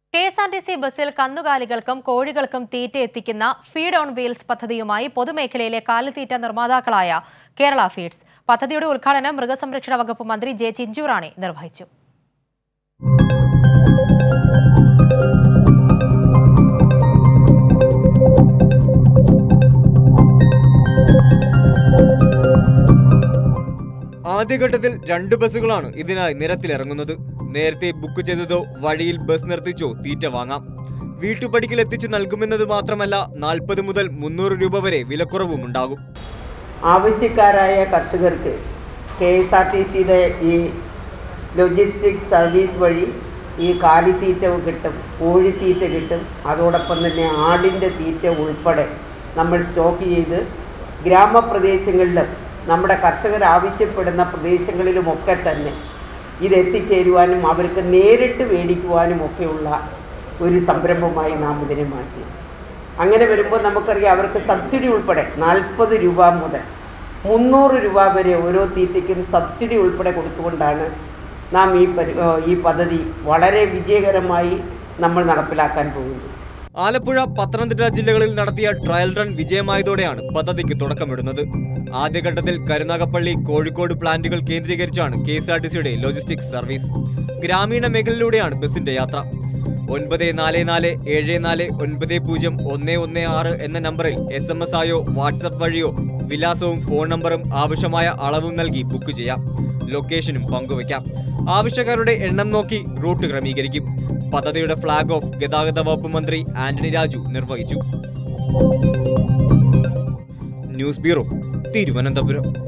K S R T C ബസ്സിൽ കന്നുകാലികൾക്കും കോഴികൾക്കും തീറ്റ എത്തിക്കുന്ന ഫീഡ് ഓൺ വീൽസ് പദ്ധതിയുമായി പൊതുമേഖലയിലെ കാലിത്തീറ്റ നിർമ്മാതാക്കളായ കേരള ഫീഡ്സ് പദ്ധതിയുടെ ഉദ്ഘാടനം മൃഗസംരക്ഷണ വകുപ്പ് മന്ത്രി ജെ ചിഞ്ചുറാണി നിർവഹിച്ചു ആദ്യഘട്ടത്തിൽ രണ്ട് ബസ്സുകളാണ് ഇതിനായി നിരത്തിലിറങ്ങുന്നത് നേരത്തെ ബുക്ക് ചെയ്തതോ വഴിയിൽ ബസ് നിർത്തിച്ചോ തീറ്റ വാങ്ങാം വീട്ടുപടിക്കൽ എത്തിച്ചു നൽകുമെന്നത് മാത്രമല്ല നാൽപ്പത് മുതൽ മുന്നൂറ് രൂപ വരെ വിലക്കുറവും ഉണ്ടാകും ആവശ്യക്കാരായ കർഷകർക്ക് കെ എസ് ആർ ടി സിയുടെ ഈ ലോജിസ്റ്റിക് സർവീസ് വഴി ഈ കാലിത്തീറ്റ കിട്ടും കോഴിത്തീറ്റ കിട്ടും അതോടൊപ്പം തന്നെ ആടിൻ്റെ തീറ്റ ഉൾപ്പെടെ നമ്മൾ സ്റ്റോക്ക് ചെയ്ത് ഗ്രാമപ്രദേശങ്ങളിലും നമ്മുടെ കർഷകർ ആവശ്യപ്പെടുന്ന പ്രദേശങ്ങളിലുമൊക്കെ തന്നെ ഇത് എത്തിച്ചേരുവാനും അവർക്ക് നേരിട്ട് മേടിക്കുവാനും ഒക്കെയുള്ള ഒരു സംരംഭമായി നാം ഇതിനെ മാറ്റി അങ്ങനെ വരുമ്പോൾ നമുക്കറിയാം അവർക്ക് സബ്സിഡി ഉൾപ്പെടെ നാൽപ്പത് രൂപ മുതൽ മുന്നൂറ് രൂപ വരെ ഓരോ തീറ്റയ്ക്കും സബ്സിഡി ഉൾപ്പെടെ കൊടുത്തുകൊണ്ടാണ് നാം ഈ പരി ഈ പദ്ധതി വളരെ വിജയകരമായി നമ്മൾ നടപ്പിലാക്കാൻ പോകുന്നത് ആലപ്പുഴ പത്തനംതിട്ട ജില്ലകളിൽ നടത്തിയ ട്രയൽ റൺ വിജയമായതോടെയാണ് പദ്ധതിക്ക് തുടക്കമിടുന്നത് ആദ്യഘട്ടത്തിൽ കരുനാഗപ്പള്ളി കോഴിക്കോട് പ്ലാന്റുകൾ കേന്ദ്രീകരിച്ചാണ് കെ എസ് ആർ ടി സിയുടെ ലോജിസ്റ്റിക്സ് സർവീസ് ഗ്രാമീണ മേഖലയിലൂടെയാണ് ബസിന്റെ യാത്ര ഒൻപത് നാല് നാല് ഏഴ് നാല് ഒൻപത് പൂജ്യം ഒന്ന് ഒന്ന് ആറ് എന്ന നമ്പറിൽ എസ് എം എസ് ആയോ വാട്സപ്പ് വഴിയോ വിലാസവും ഫോൺ നമ്പറും ആവശ്യമായ അളവും നൽകി ബുക്ക് ചെയ്യാം ലൊക്കേഷനും പങ്കുവയ്ക്കാം ആവശ്യക്കാരുടെ എണ്ണം നോക്കി റൂട്ട് ക്രമീകരിക്കും പദ്ധതിയുടെ ഫ്ളാഗ് ഓഫ് ഗതാഗത വകുപ്പ് മന്ത്രി ആന്റണി രാജു നിർവഹിച്ചു ന്യൂസ് ബ്യൂറോ തിരുവനന്തപുരം